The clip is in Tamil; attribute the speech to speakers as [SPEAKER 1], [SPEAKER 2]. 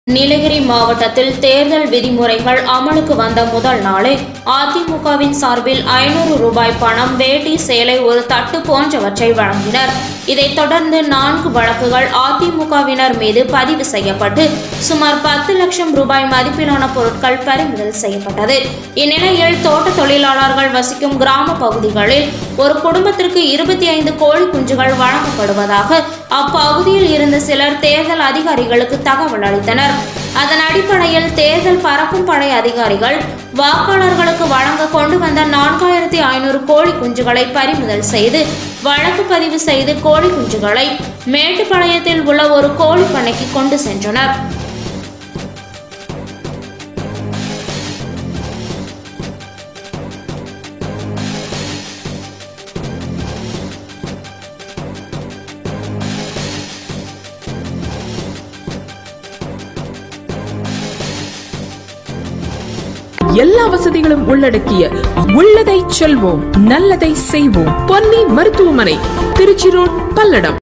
[SPEAKER 1] நீலகிரி மாவட்டத்தில் தேர்தல் விதிமுறைகள் அமலுக்கு வந்த முதல் நாளே அதிமுகவின் சார்பில் ஐநூறு ரூபாய் பணம் வேட்டி சேலை ஒரு தட்டு போன்றவற்றை வழங்கினர் இதைத் தொடர்ந்து நான்கு வழக்குகள் அதிமுகவினர் மீது பதிவு செய்யப்பட்டு சுமார் பத்து லட்சம் ரூபாய் மதிப்பிலான பொருட்கள் பறிமுதல் செய்யப்பட்டது இந்நிலையில் தோட்ட தொழிலாளர்கள் வசிக்கும் கிராம பகுதிகளில் ஒரு குடும்பத்திற்கு இருபத்தி ஐந்து கோழி குஞ்சுகள் வழங்கப்படுவதாக அப்பகுதியில் இருந்த சிலர் தேர்தல் அதிகாரிகளுக்கு தகவல் அளித்தனர் அதன் அடிப்படையில் தேர்தல் பறக்கும் படை அதிகாரிகள் வாக்காளர்களுக்கு வழங்க கொண்டு வந்த நான்காயிரத்தி ஐநூறு கோழி குஞ்சுகளை பறிமுதல் செய்து வழக்கு பதிவு செய்து கோழி குஞ்சுகளை மேட்டுப்பாளையத்தில் உள்ள ஒரு கோழி பண்ணைக்கு கொண்டு சென்றனர்
[SPEAKER 2] எல்லா வசதிகளும் உள்ளடக்கிய உள்ளதை செல்வோம் நல்லதை செய்வோம் பொன்னி மருத்துவமனை திருச்சி ரோட் பல்லடம்